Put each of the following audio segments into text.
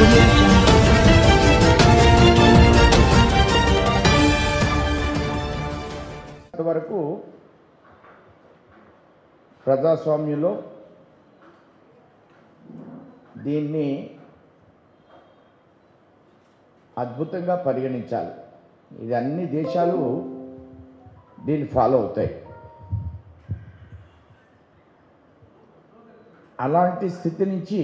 audio jungle. వరకు ప్రజాస్వామ్యంలో దీన్ని అద్భుతంగా పరిగణించాలి ఇది అన్ని దేశాలు దీన్ని ఫాలో అవుతాయి అలాంటి స్థితి నుంచి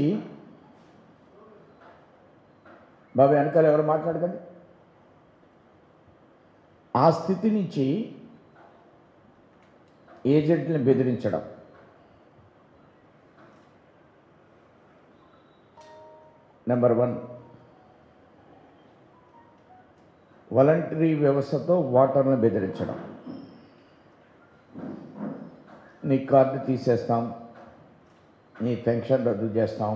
బాబు వెనకాల ఎవరు మాట్లాడకండి ఆ స్థితి నుంచి ఏజెంట్ని బెదిరించడం నెంబర్ వన్ వాలంటరీ వ్యవస్థతో ఓటర్లను బెదిరించడం నీ కార్డు తీసేస్తాం నీ పెన్షన్ రద్దు చేస్తాం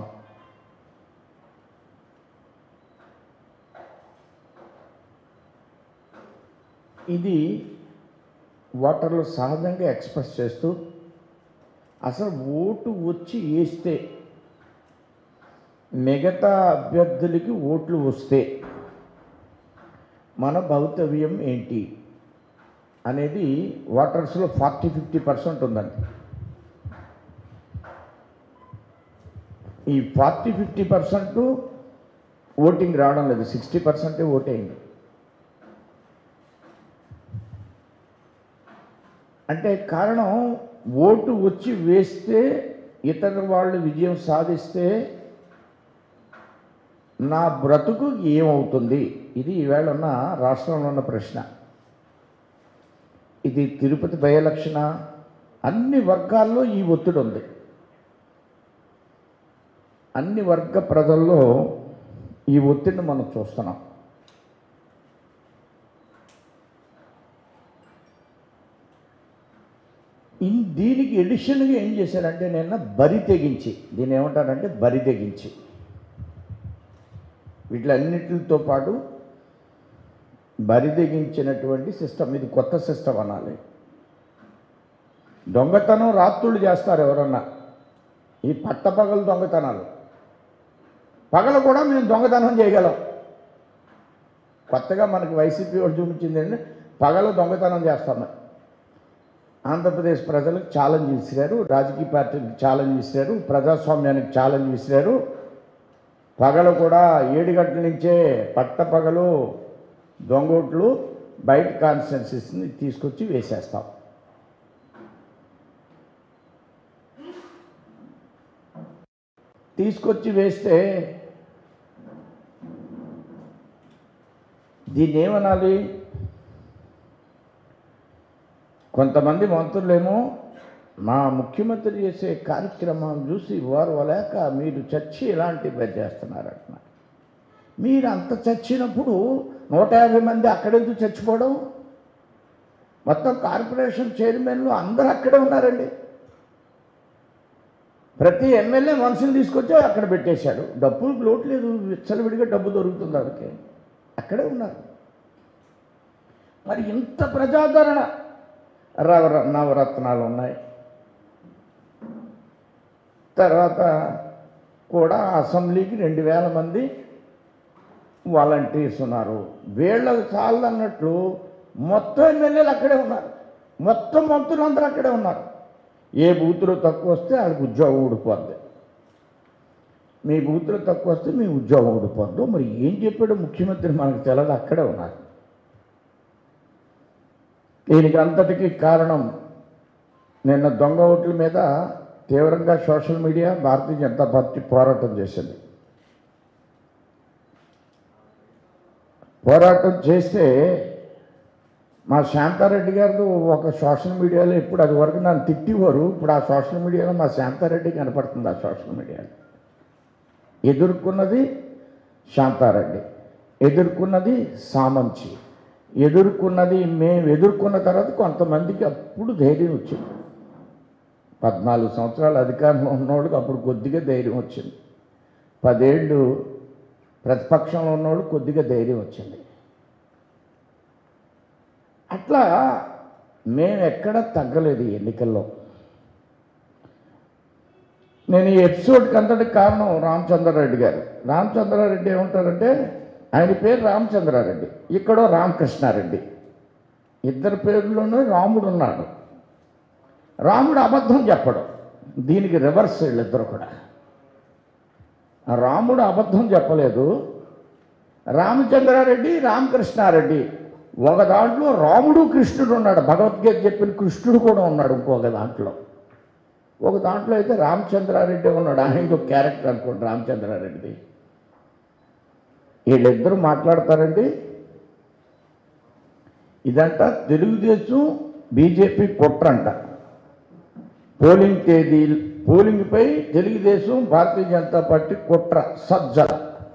ఇది ఓటర్లు సహజంగా ఎక్స్ప్రెస్ చేస్తూ అసలు ఓటు వచ్చి వేస్తే మిగతా అభ్యర్థులకి ఓట్లు వస్తే మన భవితవ్యం ఏంటి అనేది ఓటర్స్లో ఫార్టీ ఫిఫ్టీ పర్సెంట్ ఉందండి ఈ ఫార్టీ ఫిఫ్టీ పర్సెంట్ ఓటింగ్ రావడం లేదు సిక్స్టీ పర్సెంటే ఓట్ అయింది అంటే కారణం ఓటు వచ్చి వేస్తే ఇతర వాళ్ళు విజయం సాధిస్తే నా బ్రతుకు ఏమవుతుంది ఇది ఈవేళ ఉన్న రాష్ట్రంలో ఉన్న ప్రశ్న ఇది తిరుపతి బై ఎలక్షన అన్ని వర్గాల్లో ఈ ఒత్తిడి ఉంది అన్ని వర్గ ప్రజల్లో ఈ ఒత్తిడిని మనం చూస్తున్నాం ఇన్ దీనికి ఎడిషన్గా ఏం చేశారంటే నిన్న బరి తెగించి దీన్ని ఏమంటారంటే బరి తెగించి వీటిలన్నిటితో పాటు బరి తెగించినటువంటి సిస్టమ్ ఇది కొత్త సిస్టమ్ అనాలి దొంగతనం రాత్రులు చేస్తారు ఎవరన్నా ఈ పట్టపగలు దొంగతనాలు పగలు కూడా మేము దొంగతనం చేయగలం కొత్తగా మనకి వైసీపీ వాళ్ళు చూపించింది ఏంటంటే పగలు దొంగతనం చేస్తామని ఆంధ్రప్రదేశ్ ప్రజలకు ఛాలెంజ్ విసిరారు రాజకీయ పార్టీలకు ఛాలెంజ్ విసిరారు ప్రజాస్వామ్యానికి ఛాలెంజ్ విసిరారు పగలు కూడా ఏడు గంటల నుంచే పట్ట పగలు దొంగోట్లు బయట కాన్స్టిట్యున్సీస్ని తీసుకొచ్చి వేసేస్తాం తీసుకొచ్చి వేస్తే దీన్ని ఏమనాలి కొంతమంది మంత్రులేమో మా ముఖ్యమంత్రి చేసే కార్యక్రమం చూసి ఓర్వలేక మీరు చర్చి ఇలాంటివి చేస్తున్నారంటున్నారు మీరు అంత చచ్చినప్పుడు నూట యాభై మంది అక్కడెందుకు చచ్చిపోవడం మొత్తం కార్పొరేషన్ చైర్మన్లు అందరూ అక్కడే ఉన్నారండి ప్రతి ఎమ్మెల్యే మనుషులు తీసుకొచ్చి అక్కడ పెట్టేశాడు డబ్బు లోటు లేదు విచ్చలవిడిగా డబ్బు దొరుకుతుంది వాళ్ళకి అక్కడే ఉన్నారు మరి ఇంత ప్రజాదరణ రవ నవరత్నాలు ఉన్నాయి తర్వాత కూడా అసెంబ్లీకి రెండు వేల మంది వాలంటీర్స్ ఉన్నారు వీళ్ళకి చాలన్నట్లు మొత్తం ఎమ్మెల్యేలు అక్కడే ఉన్నారు మొత్తం మంత్రులందరూ అక్కడే ఉన్నారు ఏ బూతులో తక్కువ వస్తే వాళ్ళకి ఉద్యోగం ఊడిపోద్ది మీ బూతులో తక్కువ వస్తే మీ ఉద్యోగం ఊడిపోద్దు మరి ఏం చెప్పాడు ముఖ్యమంత్రి మనకు తెలియదు అక్కడే ఉన్నారు దీనికి అంతటికీ కారణం నిన్న దొంగ ఓట్ల మీద తీవ్రంగా social media Bharatiya Janata party పోరాటం చేసింది పోరాటం చేస్తే మా శాంతారెడ్డి గారు ఒక సోషల్ మీడియాలో ఇప్పుడు అది వరకు నన్ను తిట్టివారు ఇప్పుడు ఆ సోషల్ మీడియాలో మా శాంతారెడ్డి కనపడుతుంది ఆ సోషల్ మీడియాలో ఎదుర్కొన్నది శాంతారెడ్డి ఎదుర్కొన్నది సామంచి ఎదుర్కొన్నది మేము ఎదుర్కొన్న తర్వాత కొంతమందికి అప్పుడు ధైర్యం వచ్చింది పద్నాలుగు సంవత్సరాలు అధికారంలో ఉన్నవాడికి అప్పుడు కొద్దిగా ధైర్యం వచ్చింది పదేళ్ళు ప్రతిపక్షంలో ఉన్నవాడు కొద్దిగా ధైర్యం వచ్చింది అట్లా మేము ఎక్కడ తగ్గలేదు ఈ ఎన్నికల్లో నేను ఈ ఎపిసోడ్కి అంతటికి కారణం రామచంద్రారెడ్డి గారు రామచంద్రారెడ్డి ఏమంటారంటే ఆయన పేరు రామచంద్రారెడ్డి ఇక్కడో రామకృష్ణారెడ్డి ఇద్దరు పేర్లోనూ రాముడు ఉన్నాడు రాముడు అబద్ధం చెప్పడం దీనికి రివర్స్ వీళ్ళిద్దరు కూడా ఆ రాముడు అబద్ధం చెప్పలేదు రామచంద్రారెడ్డి రామకృష్ణారెడ్డి ఒక దాంట్లో రాముడు కృష్ణుడు ఉన్నాడు భగవద్గీత చెప్పిన కృష్ణుడు కూడా ఉన్నాడు ఇంకొక దాంట్లో ఒక దాంట్లో అయితే రామచంద్రారెడ్డి ఉన్నాడు ఆయన ఇంకొక క్యారెక్టర్ అనుకోండి రామచంద్రారెడ్డి వీళ్ళిద్దరూ మాట్లాడతారండి ఇదంట తెలుగుదేశం బీజేపీ కుట్రంట పోలింగ్ తేదీ పోలింగ్పై తెలుగుదేశం భారతీయ జనతా పార్టీ కుట్ర సజ్జల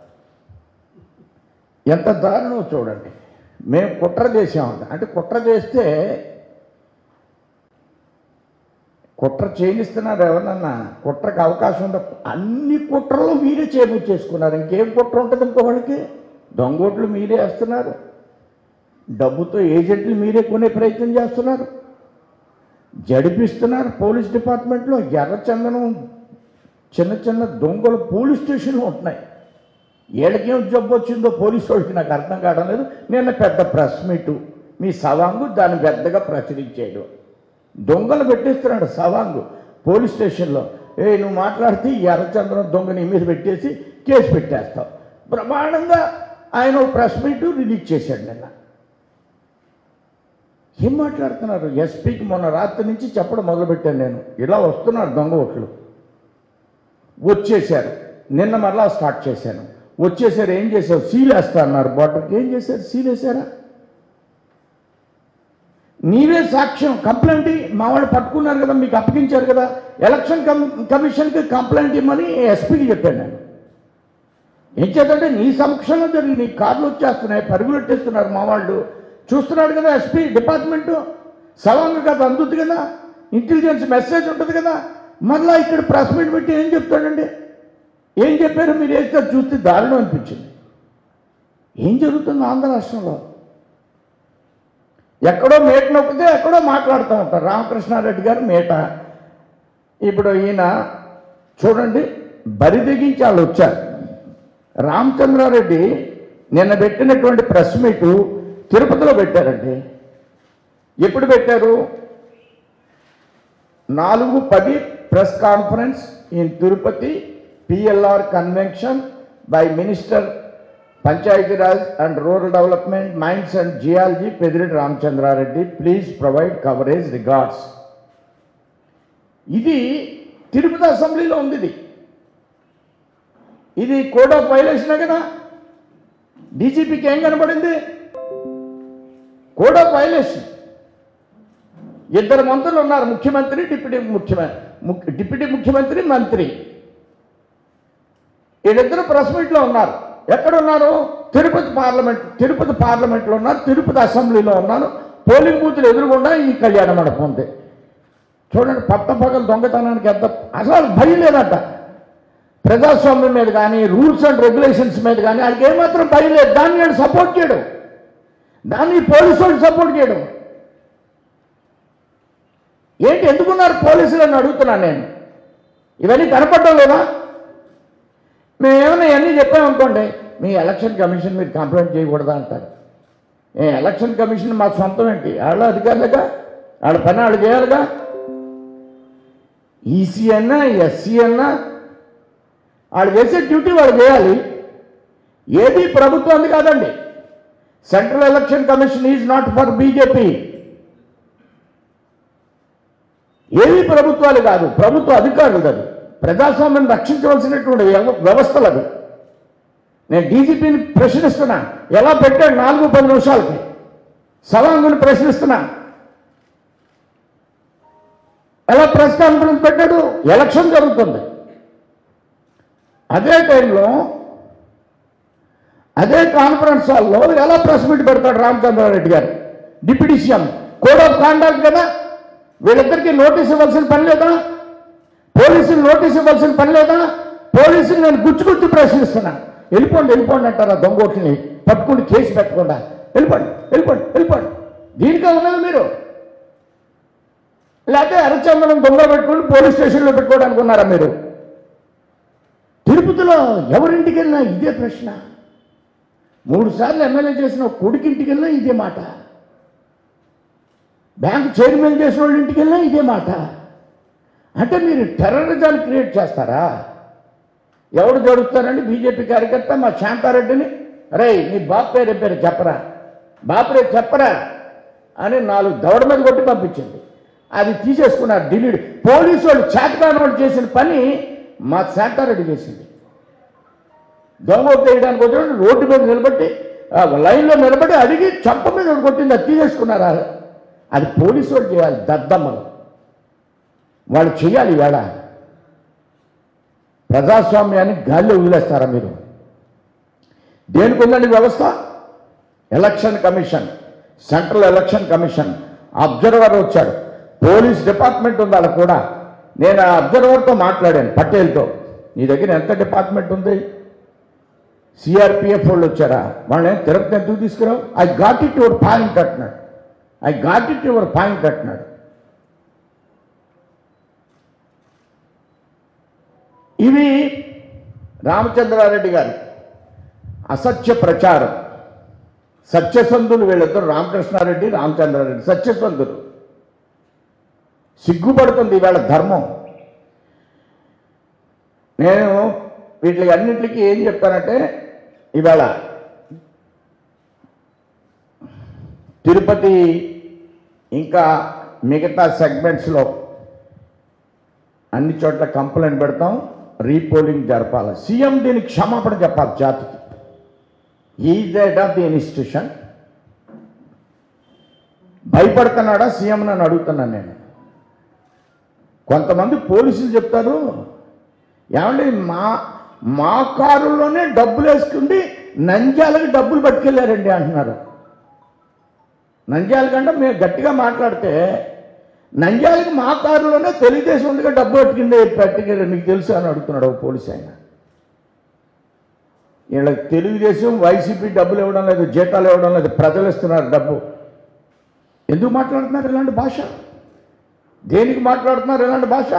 ఎంత దారుణం చూడండి మేము కుట్ర చేసామంట అంటే కుట్ర చేస్తే కుట్ర చేయనిస్తున్నారు ఎవరన్నా కుట్రకు అవకాశం ఉందా అన్ని కుట్రలు మీరే చేకూర్చేసుకున్నారు ఇంకేం కుట్ర ఉంటుంది ఇంకొకళ్ళకి దొంగోట్లు మీరే వేస్తున్నారు డబ్బుతో ఏజెంట్లు మీరే కొనే ప్రయత్నం చేస్తున్నారు జడిపిస్తున్నారు పోలీస్ డిపార్ట్మెంట్లో ఎర్రచందనం చిన్న చిన్న దొంగలు పోలీస్ స్టేషన్లో ఉంటున్నాయి వీళ్ళకేం జబ్బు వచ్చిందో పోలీసు వాళ్ళకి నాకు అర్థం కావడం లేదు నిన్న పెద్ద ప్రెస్ మీటు మీ సవాంగు దాన్ని పెద్దగా ప్రచురించాడు దొంగలు పెట్టేస్తున్నాడు సవాంగు పోలీస్ స్టేషన్లో ఏ నువ్వు మాట్లాడితే ఈ ఎర్రచంద్రం దొంగ నీ మీద పెట్టేసి కేసు పెట్టేస్తావు ప్రమాణంగా ఆయన ఓ ప్రెస్ మీటు రిలీజ్ చేశాడు నిన్న ఏం మాట్లాడుతున్నారు ఎస్పీకి మొన్న రాత్రి నుంచి చెప్పడం మొదలుపెట్టాను నేను ఇలా వస్తున్నారు దొంగ ఓట్లు వచ్చేసారు నిన్న మరలా స్టార్ట్ చేశాను వచ్చేసారు ఏం చేశారు సీల్ వేస్తా అన్నారు బాటర్కి ఏం చేశారు సీల్ వేసారా నీవే సాక్ష్యం కంప్లైంట్ ఇ- మా వాళ్ళు పట్టుకున్నారు కదా మీకు అప్పగించారు కదా ఎలక్షన్ కమ్ కమిషన్కి కంప్లైంట్ ఇవ్వమని ఎస్పీకి చెప్పాను నేను ఏం చేద్దంటే నీ సమక్షంలో జరిగి నీ కార్లు వచ్చేస్తున్నాయి పరుగులు పెట్టేస్తున్నారు మా వాళ్ళు చూస్తున్నాడు కదా ఎస్పీ డిపార్ట్మెంటు సవాంగ కదా అందుద్ది కదా ఇంటెలిజెన్స్ మెసేజ్ ఉంటుంది కదా మళ్ళా ఇక్కడ ప్రెస్ మీట్ పెట్టి ఏం చెప్తాడండి ఏం చెప్పారు మీరు వేస్తే చూస్తే దారుణం అనిపించింది ఏం జరుగుతుంది ఆంధ్ర రాష్ట్రంలో ఎక్కడో మేట నొక్కితే ఎక్కడో మాట్లాడుతూ ఉంటారు రామకృష్ణారెడ్డి గారు మేట ఇప్పుడు ఈయన చూడండి బరి తెగించి వాళ్ళు వచ్చారు రామచంద్రారెడ్డి నిన్న పెట్టినటువంటి ప్రెస్ మీటు తిరుపతిలో పెట్టారండి ఎప్పుడు పెట్టారు నాలుగు పది press conference in Tirupati PLR convention by minister Panchayati Raj and rural development mines and geology Peddireddi Ramachandra Reddy please provide coverage regards ఇది తిరుపతి అసెంబ్లీలో ఉంది ఇది ఇది కోడ్ ఆఫ్ వైలేషనే కదా డీజీపీకి ఏం కనబడింది కోడ్ ఆఫ్ వైలేషన్ ఇద్దరు మంత్రులు ఉన్నారు ముఖ్యమంత్రి డిప్యూటీ ముఖ్యమంత్రి డిప్యూటీ ముఖ్యమంత్రి మంత్రి వీళ్ళిద్దరు ప్రెస్ మీట్లో ఉన్నారు ఎక్కడ ఉన్నారు తిరుపతి పార్లమెంట్ తిరుపతి పార్లమెంట్లో ఉన్నారు తిరుపతి అసెంబ్లీలో ఉన్నారు పోలింగ్ బూతులు ఎదురుగుండా ఈ కళ్యాణ మండపం ఉంది చూడండి పట్టపగలు దొంగతనానికి ఎంత అసలు భయం లేదట ప్రజాస్వామ్యం మీద కానీ రూల్స్ అండ్ రెగ్యులేషన్స్ మీద కానీ ఆయనకి ఏమాత్రం భయం లేదు దాన్ని నేను సపోర్ట్ చేయడం దాన్ని పోలీసు వాళ్ళు సపోర్ట్ చేయడం ఏంటి ఎందుకున్నారు పోలీసులు అని అడుగుతున్నాను నేను ఇవన్నీ కనపడడం లేదా మేము ఏమైనా ఇవన్నీ చెప్పామనుకోండి మీ ఎలక్షన్ కమిషన్ మీరు కంప్లైంట్ చేయకూడదా అంటారు ఏ ఎలక్షన్ కమిషన్ మా సొంతం ఏంటి వాళ్ళ అధికారులుగా వాళ్ళ పని వాళ్ళు చేయాలిగా ఈసీ అన్నా ఎస్సీ అన్నా వాళ్ళు చేసే డ్యూటీ వాళ్ళు చేయాలి ఏది ప్రభుత్వం కాదండి central election commission is not for BJP ఏవి ప్రభుత్వాలు కాదు ప్రభుత్వ అధికారులు అది ప్రజాస్వామ్యం రక్షించవలసినటువంటి వ్యవ- వ్యవస్థలు అది నేను డీజీపీని ప్రశ్నిస్తున్నా ఎలా పెట్టాడు నాలుగు పది నిమిషాలకి సవాంగుని ప్రశ్నిస్తున్నా ఎలా ప్రెస్ కాన్ఫరెన్స్ పెట్టాడు ఎలక్షన్ జరుగుతుంది అదే టైంలో అదే కాన్ఫరెన్స్ హాల్లో ఎలా ప్రెస్ మీట్ పెడతాడు రామచంద్రారెడ్డి గారు deputy CM code of conduct కదా వీళ్ళిద్దరికీ నోటీస్ ఇవ్వాల్సిన పని లేదా పోలీసులు నోటీస్ ఇవ్వాల్సిన పని లేదా పోలీసులు నేను గుచ్చి గుచ్చి ప్రశ్నిస్తున్నా వెళ్ళిపోండి వెళ్ళిపోండి అంటారు ఆ దొంగోట్లని పట్టుకుని కేసు పెట్టకుండా వెళ్ళిపోండి వెళ్ళిపోండి వెళ్ళిపోండి దీనికే ఉన్నది మీరు లేకపోతే అరచందనం దొంగ పెట్టుకుని పోలీస్ స్టేషన్లో పెట్టుకోవడానికి ఉన్నారా మీరు తిరుపతిలో ఎవరింటికి వెళ్ళినా ఇదే ప్రశ్న మూడు సార్లు ఎమ్మెల్యే చేసిన ఒక కొడుకింటికి వెళ్ళినా ఇదే మాట బ్యాంక్ చైర్మన్ చేసిన వాళ్ళ ఇంటికి వెళ్ళినా ఇదే మాట అంటే మీరు టెర్రరిజాన్ని క్రియేట్ చేస్తారా ఎవడు జడుస్తారండి బీజేపీ కార్యకర్త మా శాంతారెడ్డిని రే నీ బాబు పేరు ఏం పేరు చెప్పరా బాబు రేపు చెప్పరా అని నాలుగు దవడ మీద కొట్టి పంపించింది అది తీసేసుకున్నారు డిలీట్ పోలీసు వాళ్ళు చేతకాని వాళ్ళు చేసిన పని మా శాంతారెడ్డి చేసింది దొంగ ఓట్లు వేయడానికి వచ్చిన రోడ్డు మీద నిలబట్టి ఆ లైన్లో నిలబడి అడిగి చంప మీద ఒకటి కొట్టింది అది తీసేసుకున్నారా అది పోలీసు వాళ్ళు చేయాలి దద్దమ్మలు వాళ్ళు చేయాలి వేళ ప్రజాస్వామ్యాన్ని గాల్లో వదిలేస్తారా మీరు దేనికి ఉందండి వ్యవస్థ election commission central election commission observer వచ్చాడు పోలీస్ డిపార్ట్మెంట్ ఉంది వాళ్ళకు కూడా నేను ఆ అబ్జర్వర్తో మాట్లాడాను పటేల్తో నీ దగ్గర ఎంత డిపార్ట్మెంట్ ఉంది సిఆర్పిఎఫ్ వాళ్ళు వచ్చారా వాళ్ళని తిరుపతి ఎందుకు తీసుకురావు I got it your point అంటున్నాడు I got it your point అంటున్నాడు ఇవి రామచంద్రారెడ్డి గారు అసత్య ప్రచారం సత్యసంధులు వీళ్ళిద్దరు రామకృష్ణారెడ్డి రామచంద్రారెడ్డి సత్యసంధులు సిగ్గుపడుతుంది ఇవాళ ధర్మం నేను వీటికి అన్నింటికి ఏం చెప్తానంటే ఇవాళ తిరుపతి ఇంకా మిగతా సెగ్మెంట్స్లో అన్ని చోట్ల కంప్లైంట్ పెడతాం రీపోలింగ్ జరపాలి సీఎం దీనికి క్షమాపణ చెప్పాలి జాతికి is the head of the institution భయపడుతున్నాడా సీఎం అని అడుగుతున్నాను నేను కొంతమంది పోలీసులు చెప్తారు ఏమండి మా మా కారులోనే డబ్బులు వేసుకుండి నంద్యాలకు డబ్బులు పట్టుకెళ్ళారండి అంటున్నారు నంద్యాల కంటే మేము గట్టిగా మాట్లాడితే నంద్యాలకు మా కారులోనే తెలుగుదేశం ఉండగా డబ్బు పట్టుకుంది పట్టుకెళ్ళి మీకు తెలుసు అని అడుగుతున్నాడు ఒక పోలీస్ ఆయన వీళ్ళకి తెలుగుదేశం వైసీపీ డబ్బులు ఇవ్వడం లేదు జీతాలు ఇవ్వడం లేదు ప్రజలు ఇస్తున్నారు డబ్బు ఎందుకు మాట్లాడుతున్నారు ఇలాంటి భాష దేనికి మాట్లాడుతున్నారు ఇలాంటి భాష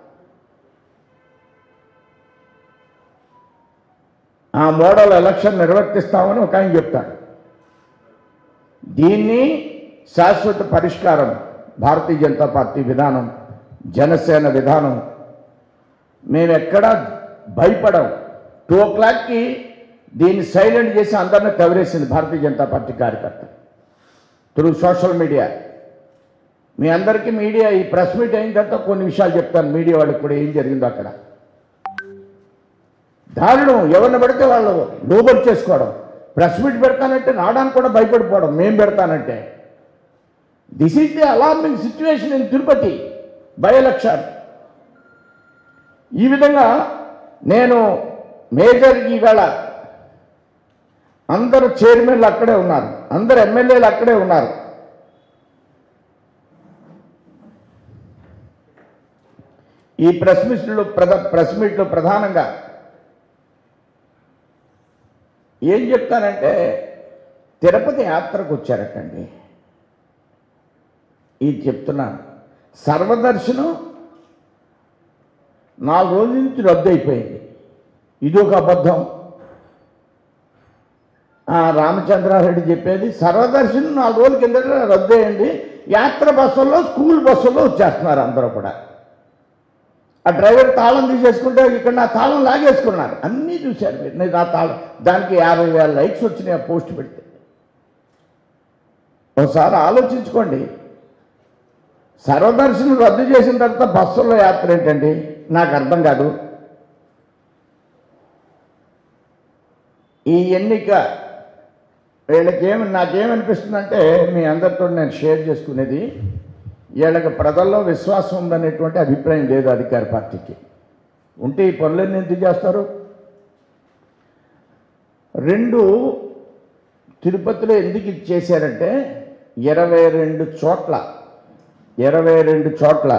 ఆ మోడల్ ఎలక్షన్ నిర్వర్తిస్తామని ఒక ఆయన చెప్తాడు దీన్ని శాశ్వత పరిష్కారం భారతీయ జనతా పార్టీ విధానం జనసేన విధానం మేము ఎక్కడా భయపడం టూ ఓ క్లాక్కి దీన్ని సైలెంట్ చేసి అందరినీ కవరేసింది భారతీయ జనతా పార్టీ కార్యకర్త త్రూ సోషల్ మీడియా మీ అందరికీ మీడియా ఈ ప్రెస్ మీట్ అయిన తర్వాత కొన్ని విషయాలు చెప్తాను మీడియా వాళ్ళకి కూడా ఏం జరిగిందో అక్కడ దారుణం ఎవరిని పెడితే వాళ్ళు లోబడి చేసుకోవడం ప్రెస్ మీట్ పెడతానంటే రావడానికి కూడా భయపడిపోవడం మేం పెడతానంటే this is the alarming situation in Tirupati by election ఈ విధంగా నేను మేజర్ ఈవేళ అందరు చైర్మన్లు అక్కడే ఉన్నారు అందరు ఎమ్మెల్యేలు అక్కడే ఉన్నారు ఈ ప్రెస్ మీట్లో ప్రధ ప్రెస్ మీట్లో ప్రధానంగా ఏం చెప్తానంటే తిరుపతి యాత్రకు వచ్చారటండి ఇది చెప్తున్నాను సర్వదర్శనం నాలుగు రోజుల నుంచి రద్దు అయిపోయింది ఇది ఒక అబద్ధం ఆ రామచంద్రారెడ్డి చెప్పేది సర్వదర్శనం నాలుగు రోజుల కిందట రద్దు అయ్యింది యాత్ర బస్సుల్లో స్కూల్ బస్సుల్లో వచ్చేస్తున్నారు అందరూ కూడా ఆ డ్రైవర్ తాళం తీసేసుకుంటే ఇక్కడ నా తాళం లాగేసుకున్నారు అన్నీ చూశారు మీరు నేను నా తాళం దానికి యాభై వేల లైక్స్ వచ్చినాయి ఆ పోస్ట్ పెడితే ఒకసారి ఆలోచించుకోండి సర్వదర్శనం రద్దు చేసిన తర్వాత బస్సుల్లో యాత్ర ఏంటండి నాకు అర్థం కాదు ఈ ఎన్నిక వీళ్ళకి ఏమి నాకేమనిపిస్తుందంటే మీ అందరితో నేను షేర్ చేసుకునేది వీళ్ళకి ప్రజల్లో విశ్వాసం ఉందనేటువంటి అభిప్రాయం లేదు అధికార పార్టీకి ఉంటే ఈ పనులన్నీ ఎందుకు చేస్తారు రెండు తిరుపతిలో ఎందుకు ఇది చేశారంటే ఇరవై రెండు చోట్ల ఇరవై రెండు చోట్ల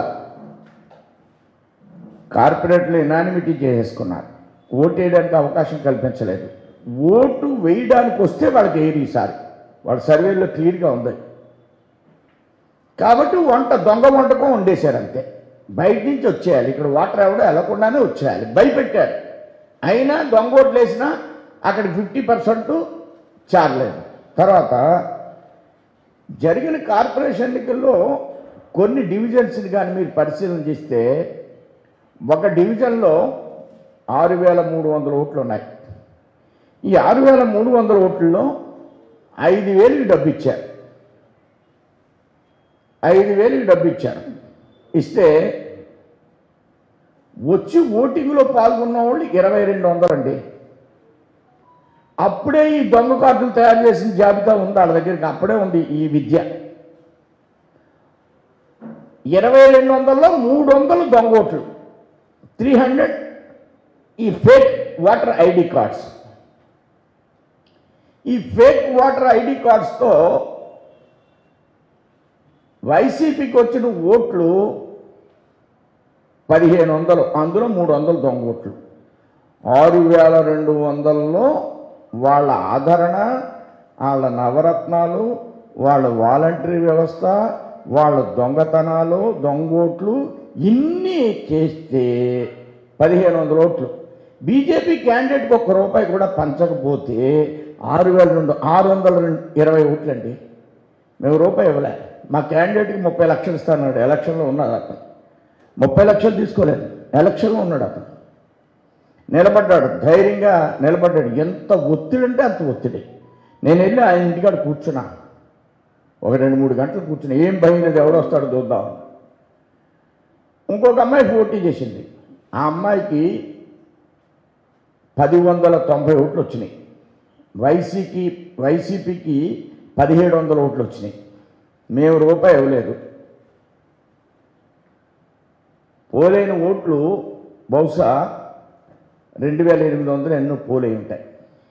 కార్పొరేట్లు ఇనానిమిటీ చేసేసుకున్నారు ఓటు వేయడానికి అవకాశం కల్పించలేదు ఓటు వేయడానికి వస్తే వాళ్ళకి వేయరు ఈసారి వాళ్ళ సర్వేలో క్లియర్గా ఉంది కాబట్టి వంట దొంగ వంటకం వండేశారు అంతే బయట నుంచి వచ్చేయాలి ఇక్కడ వాటర్ ఎవడో వెళ్లకుండానే వచ్చేయాలి భయపెట్టారు అయినా దొంగ ఓట్లు వేసినా అక్కడ ఫిఫ్టీ పర్సెంట్ చారలేదు తర్వాత జరిగిన కార్పొరేషన్ ఎన్నికల్లో కొన్ని డివిజన్స్ని కానీ మీరు పరిశీలన చేస్తే ఒక డివిజన్లో ఆరు వేల మూడు వందల ఓట్లు ఉన్నాయి ఈ ఆరు వేల మూడు వందల ఓట్లలో ఐదు వేలకి డబ్బు ఇచ్చారు ఐదు వేలకి డబ్బు ఇచ్చారు ఇస్తే వచ్చి ఓటింగ్లో పాల్గొన్న వాళ్ళు ఇరవై రెండు వందలండి అప్పుడే ఈ దొంగ కార్డులు తయారు చేసిన జాబితా ఉంది వాళ్ళ దగ్గరికి అప్పుడే ఉంది ఈ విద్య ఇరవై రెండు వందల్లో మూడు వందలు దొంగ ఓట్లు త్రీ హండ్రెడ్ ఈ ఫేక్ వాటర్ ఐడి కార్డ్స్ ఈ ఫేక్ వాటర్ ఐడి కార్డ్స్తో వైసీపీకి వచ్చిన ఓట్లు పదిహేను వందలు అందులో మూడు వందలు దొంగ ఓట్లు ఆరు వేల రెండు వందల్లో వాళ్ళ ఆదరణ వాళ్ళ నవరత్నాలు వాళ్ళ వాలంటరీ వ్యవస్థ వాళ్ళ దొంగతనాలు దొంగోట్లు ఇన్ని చేస్తే పదిహేను వందల ఓట్లు బీజేపీ క్యాండిడేట్కి ఒక్క రూపాయి కూడా పంచకపోతే ఆరు వేల రెండు ఆరు వందల రెండు ఇరవై ఓట్లండి మేము రూపాయి ఇవ్వలే మా క్యాండిడేట్కి ముప్పై లక్షలు ఇస్తాడు ఎలక్షన్లో ఉన్నాడు అతను ముప్పై లక్షలు తీసుకోలేదు ఎలక్షన్లో ఉన్నాడు అతను నిలబడ్డాడు ధైర్యంగా నిలబడ్డాడు ఎంత ఒత్తిడి అంటే అంత ఒత్తిడి నేను వెళ్ళి ఆయన ఇంటికాడ కూర్చున్నా ఒక రెండు మూడు గంటలు కూర్చున్నా ఏం భయం లేదు ఎవడు వస్తాడో చూద్దాం ఇంకొక అమ్మాయి పోటీ చేసింది ఆ అమ్మాయికి పది వందల తొంభై ఓట్లు వచ్చినాయి వైసీకి వైసీపీకి పదిహేడు వందల ఓట్లు వచ్చినాయి మేము రూపాయి ఇవ్వలేదు పోలేని ఓట్లు బహుశా రెండు వేల ఎనిమిది వందలు ఎన్నో పోలే ఉంటాయి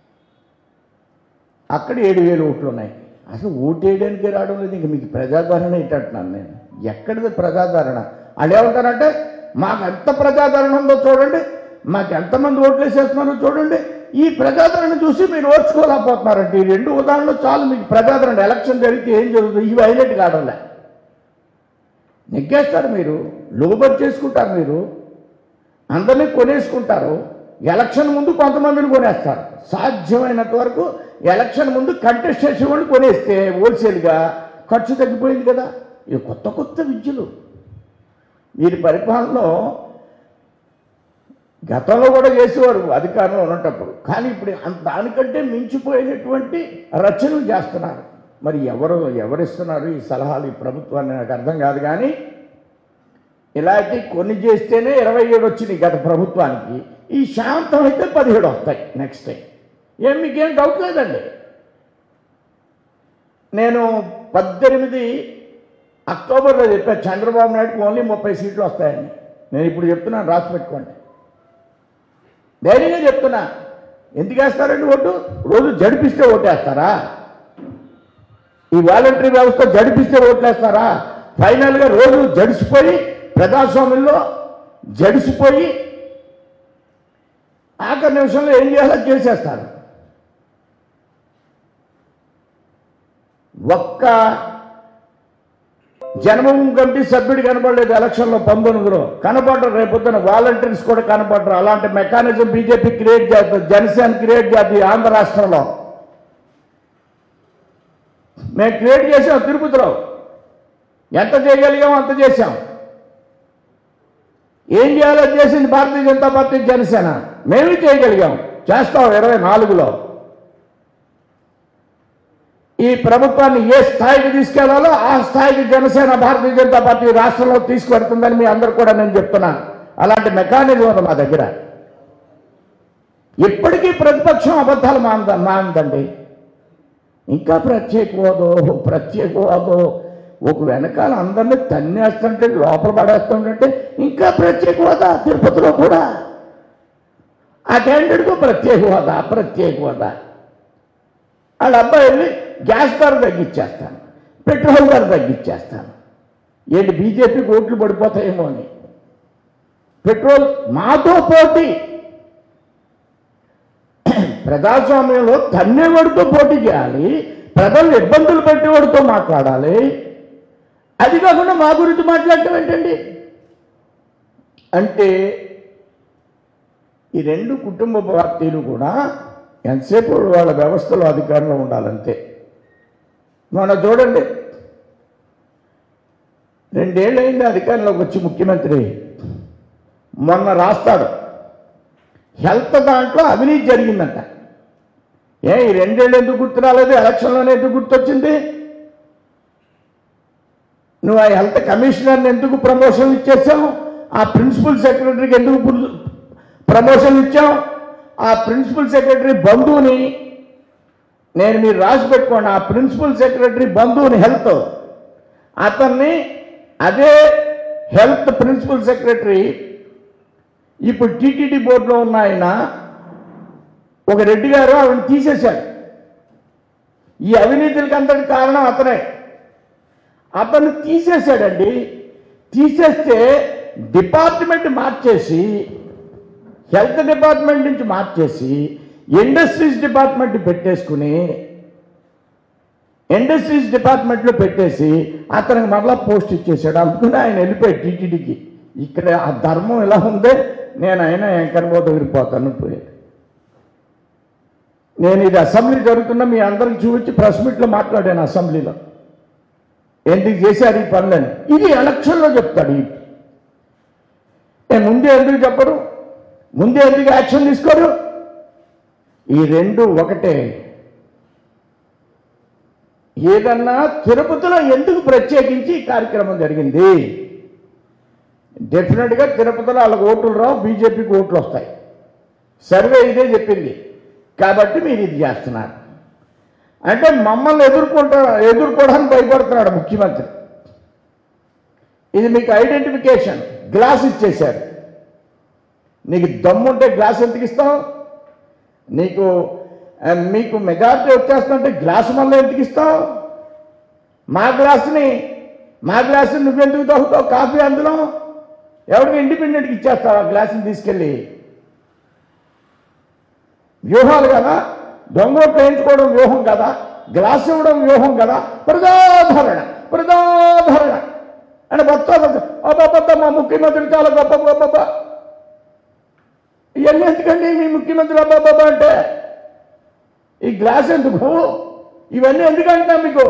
అక్కడ ఏడు వేలు ఓట్లు ఉన్నాయి అసలు ఓటు వేయడానికి రావడం లేదు ఇంక మీకు ప్రజాదరణ ఏంటంటున్నాను నేను ఎక్కడిది ప్రజాదరణ వాళ్ళు ఏమంటారంటే మాకు ఎంత ప్రజాదరణ ఉందో చూడండి మాకు ఎంతమంది ఓట్లు వేసేస్తున్నారో చూడండి ఈ ప్రజాదరణ చూసి మీరు ఓర్చుకోలేకపోతున్నారంటే ఈ రెండు ఉదాహరణలు చాలు మీకు ప్రజాదరణ ఎలక్షన్ జరిగితే ఏం జరుగుతుంది ఇవి హైలైట్ కావడంలే నెగ్గేస్తారు మీరు లోబర్ చేసుకుంటారు మీరు అందరినీ కొనేసుకుంటారు ఎలక్షన్ ముందు కొంతమందిని కొనేస్తారు సాధ్యమైనంత వరకు ఎలక్షన్ ముందు కంటెస్ట్ చేసే వాళ్ళు కొనేస్తే హోల్సేల్గా ఖర్చు తగ్గిపోయింది కదా ఇవి కొత్త కొత్త విద్యలు వీరి పరిపాలనలో గతంలో కూడా చేసేవారు అధికారంలో ఉన్నటప్పుడు కానీ ఇప్పుడు అంత దానికంటే మించిపోయినటువంటి రచనలు చేస్తున్నారు మరి ఎవరు ఎవరిస్తున్నారు ఈ సలహాలు ఈ ప్రభుత్వాన్ని నాకు అర్థం కాదు కానీ ఇలాంటి కొన్ని చేస్తేనే ఇరవై ఏడు వచ్చినాయి గత ప్రభుత్వానికి ఈ శాంతం అయితే పదిహేడు వస్తాయి నెక్స్ట్ టైం ఏం మీకేం డౌట్ లేదండి నేను పద్దెనిమిది అక్టోబర్లో చెప్పా చంద్రబాబు నాయుడుకి ఓన్లీ ముప్పై సీట్లు వస్తాయని నేను ఇప్పుడు చెప్తున్నాను రాసి పెట్టుకోండి ధైర్యంగా చెప్తున్నా ఎందుకు వేస్తారండి ఓటు రోజు జడిపిస్తే ఓటేస్తారా ఈ వాలంటరీ వ్యవస్థ జడిపిస్తే ఓట్లేస్తారా ఫైనల్గా రోజు జడిసిపోయి ప్రజాస్వామ్యంలో జడిసిపోయి ఆఖరి నిమిషంలో ఏం చేయాలో అది చేసేస్తారు ఒక్క జన్మభూమి కమిటీ సభ్యుడు కనపడలేదు ఎలక్షన్లో పంతొమ్మిదిలో కనపడరు రేపొద్దున వాలంటీర్స్ కూడా కనపడరు అలాంటి మెకానిజం బీజేపీ క్రియేట్ చేస్తుంది జనసేన క్రియేట్ చేస్తుంది ఆంధ్ర రాష్ట్రంలో మేము క్రియేట్ చేసాం తిరుపతిలో ఎంత చేయగలిగాం అంత చేశాం ఏం చేయాలో చేసింది భారతీయ జనతా పార్టీ జనసేన మేము చేయగలిగాం చేస్తాం ఇరవై నాలుగులో ఈ ప్రభుత్వాన్ని ఏ స్థాయికి తీసుకెళ్లాలో ఆ స్థాయికి జనసేన భారతీయ జనతా పార్టీ రాష్ట్రంలో తీసుకువెడుతుందని మీ అందరు కూడా నేను చెప్తున్నాను అలాంటి మెకానిజం ఉంది మా దగ్గర ఇప్పటికీ ప్రతిపక్షం అబద్ధాలు మాంద మాందండి ఇంకా ప్రత్యేక హోదో ప్రత్యేక హోదో ఒక వెనకాల అందరినీ తన్నేస్తుంటే లోపల పడేస్తుంటే ఇంకా ప్రత్యేక హోదా తిరుపతిలో కూడా ఆ క్యాండిడేట్కు ప్రత్యేక హోదా ప్రత్యేక హోదా వాళ్ళ అబ్బాయి వెళ్ళి గ్యాస్ ధర తగ్గించేస్తాను పెట్రోల్ ధర తగ్గించేస్తాను ఏంటి బీజేపీకి ఓట్లు పడిపోతాయేమో అని పెట్రోల్ మాతో పోటీ ప్రజాస్వామ్యంలో తన్నేవాడితో పోటీ చేయాలి ప్రజలు ఇబ్బందులు పెట్టేవాడితో మాట్లాడాలి అది కాకుండా మా గురించి మాట్లాడటం ఏంటండి అంటే ఈ రెండు కుటుంబ పార్టీలు కూడా ఎంతసేపు వాళ్ళ వ్యవస్థలో అధికారంలో ఉండాలంతే మొన్న చూడండి రెండేళ్ళైంది అధికారంలోకి వచ్చి ముఖ్యమంత్రి మొన్న రాస్తాడు హెల్త్ దాంట్లో అవినీతి జరిగిందంట ఏ ఈ రెండేళ్ళు ఎందుకు గుర్తు రాలేదు ఎలక్షన్లోనే ఎందుకు గుర్తొచ్చింది నువ్వు ఆ హెల్త్ కమిషనర్ని ఎందుకు ప్రమోషన్ ఇచ్చేసావు ఆ ప్రిన్సిపల్ సెక్రటరీకి ఎందుకు పుల్- ప్రమోషన్ ఇచ్చావు ఆ ప్రిన్సిపల్ సెక్రటరీ బంధువుని నేను మీరు రాసి పెట్టుకోండి ఆ ప్రిన్సిపల్ సెక్రటరీ బంధువుని హెల్త్ అతన్ని అదే హెల్త్ ప్రిన్సిపల్ సెక్రటరీ ఇప్పుడు టీటీడీ బోర్డులో ఉన్న ఆయన ఒక రెడ్డి గారు ఆవిడని తీసేశాడు ఈ అవినీతులకి అంతటి కారణం అతనే అతను తీసేశాడండి తీసేస్తే డిపార్ట్మెంట్ మార్చేసి హెల్త్ డిపార్ట్మెంట్ నుంచి మార్చేసి ఇండస్ట్రీస్ డిపార్ట్మెంట్ పెట్టేసుకుని ఇండస్ట్రీస్ డిపార్ట్మెంట్లో పెట్టేసి అతనికి మరలా పోస్ట్ ఇచ్చేసాడు అందుకని ఆయన వెళ్ళిపోయాడు టీటీడీకి ఇక్కడ ఆ ధర్మం ఎలా ఉందే నేను అయినా ఎంకరబో దగ్గరికి పోతాను పోయాడు నేను ఇది అసెంబ్లీ జరుగుతున్న మీ అందరికి చూపించి ప్రెస్ మీట్లో మాట్లాడాను అసెంబ్లీలో ఎందుకు చేశారు ఈ పనులని ఇది ఎలక్షన్లో చెప్తాడు ఈ ఏ ముందే ఎందుకు చెప్పరు ముందే ఎందుకు యాక్షన్ తీసుకోరు ఈ రెండు ఒకటే ఏదన్నా తిరుపతిలో ఎందుకు ప్రత్యేకించి ఈ కార్యక్రమం జరిగింది డెఫినెట్గా తిరుపతిలో వాళ్ళకి ఓట్లు రావు బీజేపీకి ఓట్లు వస్తాయి సర్వే ఇదే చెప్పింది కాబట్టి మీరు ఇది చేస్తున్నారు అంటే మమ్మల్ని ఎదుర్కొంటా ఎదుర్కోవడానికి భయపడుతున్నాడు ముఖ్యమంత్రి ఇది మీకు ఐడెంటిఫికేషన్ గ్లాస్ ఇచ్చేశారు నీకు దమ్ముంటే గ్లాస్ ఎందుకు ఇస్తావు నీకు ఆ, మీకు మెజారిటీ వచ్చేస్తుంటే గ్లాస్ మళ్ళీ ఎందుకు ఇస్తావు మా గ్లాస్ని మా గ్లాసుని నువ్వెందుకు తాగుతావు కాఫీ అందులో ఎవరికి ఇండిపెండెంట్కి ఇచ్చేస్తావు ఆ గ్లాసుని తీసుకెళ్ళి వ్యూహాలు కదా దొంగోట్లు వేయించుకోవడం వ్యూహం కదా గ్లాస్ ఇవ్వడం వ్యూహం కదా ప్రజాదరణ ప్రజాదరణ అని మొత్తం అబ్బాబ్బా మా ముఖ్యమంత్రి చాలా గొప్ప గొప్ప ఇవన్నీ ఎందుకండి మీ ముఖ్యమంత్రి అబ్బాబ్బా అంటే ఈ గ్లాస్ ఎందుకు ఇవన్నీ ఎందుకంటున్నా మీకు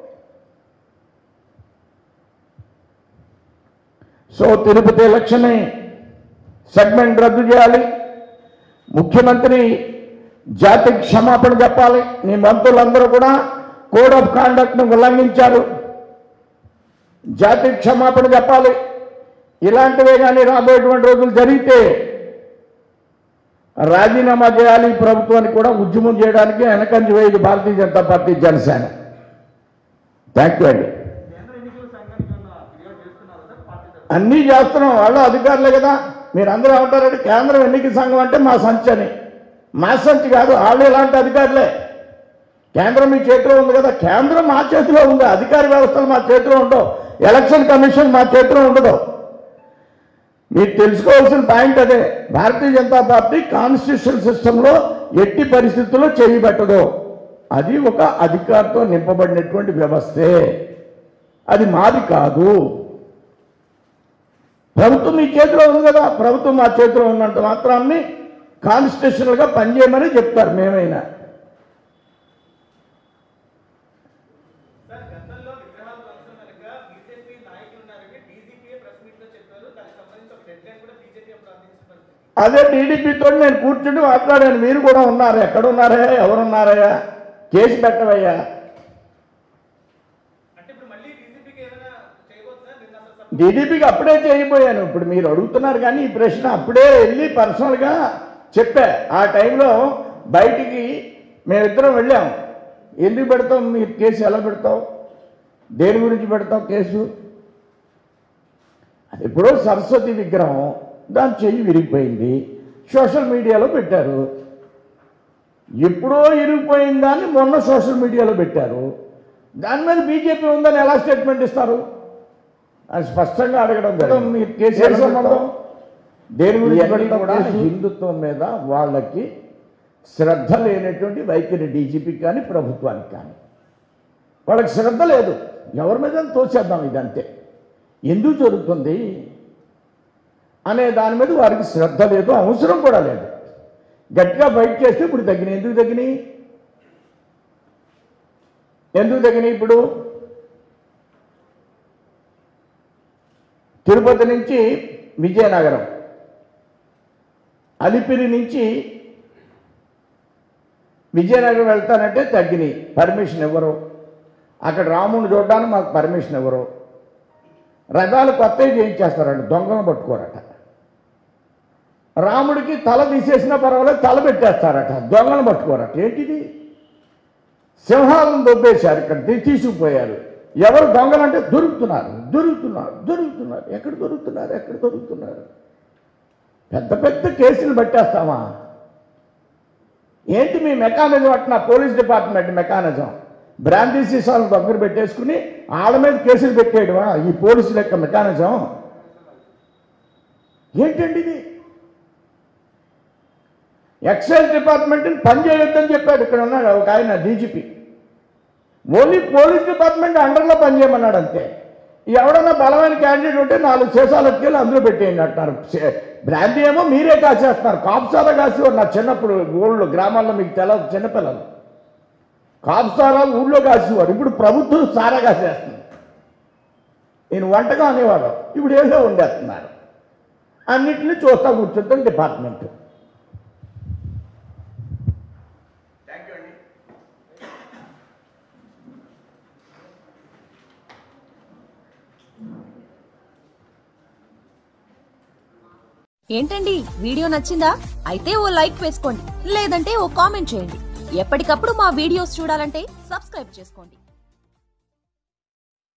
సో తిరుపతి ఎలక్షన్ సెగ్మెంట్ రద్దు చేయాలి ముఖ్యమంత్రి జాతికి క్షమాపణ చెప్పాలి నీ మంత్రులందరూ కూడా కోడ్ ఆఫ్ కాండక్ట్ను ఉల్లంఘించారు జాతికి క్షమాపణ చెప్పాలి ఇలాంటివే కానీ రాబోయేటువంటి రోజులు జరిగితే రాజీనామా చేయాలి ఈ ప్రభుత్వాన్ని కూడా ఉద్యమం చేయడానికి వెనకంజ వేయదు భారతీయ జనతా పార్టీ జనసేన థ్యాంక్ యూ అండి కేంద్ర ఎన్నికల సంఘానికి ఏమన్నా ఫిర్యాదు చేస్తున్నారు సార్ పార్టీ తరఫున? అన్నీ చేస్తున్నాం వాళ్ళు అధికారులే కదా మీరు అందరూ ఏమంటారంటే కేంద్రం ఎన్నికల సంఘం అంటే మా సంచి అని మా సంచి కాదు వాళ్ళు ఇలాంటి అధికారులే కేంద్రం మీ చేతిలో ఉంది కదా కేంద్రం మా చేతిలో ఉంది అధికార వ్యవస్థలు మా చేతిలో ఉండవు ఎలక్షన్ కమిషన్ మా చేతిలో ఉండదు మీరు తెలుసుకోవాల్సిన పాయింట్ అదే భారతీయ జనతా పార్టీ కాన్స్టిట్యూషన్ సిస్టంలో ఎట్టి పరిస్థితుల్లో చేయబెట్టదు అది ఒక అధికారితో నింపబడినటువంటి వ్యవస్థే అది మాది కాదు ప్రభుత్వం మీ చేతిలో ఉంది కదా ప్రభుత్వం మా చేతిలో ఉన్నంత మాత్రాన్ని కాన్స్టిట్యూషనల్గా పనిచేయమని చెప్తారు మేమైనా సార్ గతంలో విగ్రహాల ధ్వంసం వెనుక బీజేపీ నాయకులు ఉన్నారని డీజీపీ ప్రెస్ మీట్ లో చెప్పారు దానికి సంబంధించి ఒక డెడ్ లైన్ కూడా బీజేపీ అప్పుడు అందించిన పరిస్థితి అదే టీడీపీతో నేను కూర్చుని మాట్లాడాను మీరు కూడా ఉన్నారు ఎక్కడున్నారా ఎవరున్నారయ్యా కేసు పెట్టవయ్యా అంటే ఇప్పుడు మళ్ళీ డీజీపీకి ఏమైనా చేయబోతుందా నిన్న అసలు సభ- టీడీపీకి అప్పుడే చేయబోయాను ఇప్పుడు మీరు అడుగుతున్నారు కానీ ఈ ప్రశ్న అప్పుడే వెళ్ళి పర్సనల్గా చెప్పా ఆ టైంలో బయటికి మేమిద్దరం వెళ్ళాం ఎందుకు పెడతాం మీరు కేసు ఎలా పెడతావు దేని గురించి పెడతావు కేసు అది ఎప్పుడో సరస్వతి విగ్రహం దాని చెయ్యి విరిగిపోయింది సోషల్ మీడియాలో పెట్టారు ఎప్పుడో ఇరిగిపోయిన దాన్ని మొన్న సోషల్ మీడియాలో పెట్టారు దాని మీద బీజేపీ ఉందని ఎలా స్టేట్మెంట్ ఇస్తారు అది స్పష్టంగా అడగడం జరిగింది. మీరు కేసు ఎలా సంబంధం దేని గురించి పెడతాం కూడా హిందుత్వం మీద వాళ్ళకి శ్రద్ధ లేనటువంటి వైఖరి డీజీపీ కానీ ప్రభుత్వానికి కానీ వాళ్ళకి శ్రద్ధ లేదు ఎవరి మీద తోచేద్దాం ఇదంతే ఎందుకు జరుగుతుంది అనే దాని మీద వారికి శ్రద్ధ లేదు అవసరం కూడా లేదు గట్టిగా బయట చేస్తే ఇప్పుడు తగ్గినాయి ఎందుకు తగ్గినాయి ఎందుకు తగ్గినాయి ఇప్పుడు తిరుపతి నుంచి విజయనగరం అలిపిరి నుంచి విజయనగరం వెళ్తానంటే తగ్గినాయి పర్మిషన్ ఇవ్వరు అక్కడ రాముని చూడడానికి మాకు పర్మిషన్ ఇవ్వరు రథాలు కొత్తవి చేయించేస్తారంట దొంగలను పట్టుకోరట రాముడికి తల తీసేసినా పర్వాలేదు తల పెట్టేస్తారట దొంగలను పట్టుకోరట ఏంటిది సింహాలను దొబ్బేశారు ఇక్కడ తీ- తీసుకుపోయారు ఎవరు దొంగలంటే దొరుకుతున్నారు దొరుకుతున్నారు దొరుకుతున్నారు ఎక్కడ దొరుకుతున్నారు ఎక్కడ దొరుకుతున్నారు పెద్ద పెద్ద కేసులు పట్టేస్తామా ఏంటి మీ మెకానిజం అట్లా పోలీస్ డిపార్ట్మెంట్ మెకానిజం బ్రాందీ సీసాలను దగ్గర పెట్టేసుకుని వాళ్ళ మీద కేసులు పెట్టేయడమా ఈ పోలీసుల యొక్క మెకానిజం ఏంటండి ఇది ఎక్సైజ్ డిపార్ట్మెంట్ పనిచేయొద్దని చెప్పాడు ఇక్కడ ఉన్నాడు ఒక ఆయన డీజీపీ ఓన్లీ పోలీస్ డిపార్ట్మెంట్ అండర్లో పనిచేయమన్నాడు అంతే ఎవడన్నా బలమైన క్యాండిడేట్ ఉంటే నాలుగు సీసాలు ఎత్తుకెళ్ళి అందులో పెట్టేయండి అంటున్నారు సే- బ్రాందీ ఏమో మీరే కాసేస్తున్నారు కాపుసారా కాసేవారు నా చిన్నప్పుడు ఊళ్ళో గ్రామాల్లో మీకు తెలవదు చిన్నపిల్లలు కాపుసారా ఊళ్ళో కాసేవారు ఇప్పుడు ప్రభుత్వం సారా కాసేస్తుంది నేను వంటగా అనేవాడు ఇప్పుడు ఏదో వండేస్తున్నారు అన్నిటిని చూస్తా కూర్చుంటాం డిపార్ట్మెంట్ థ్యాంక్ యూ అండి ఏంటండి వీడియో నచ్చిందా అయితే ఓ లైక్ వేసుకోండి లేదంటే ఓ కామెంట్ చేయండి ఎప్పటికప్పుడు మా వీడియోస్ చూడాలంటే సబ్స్క్రైబ్ చేసుకోండి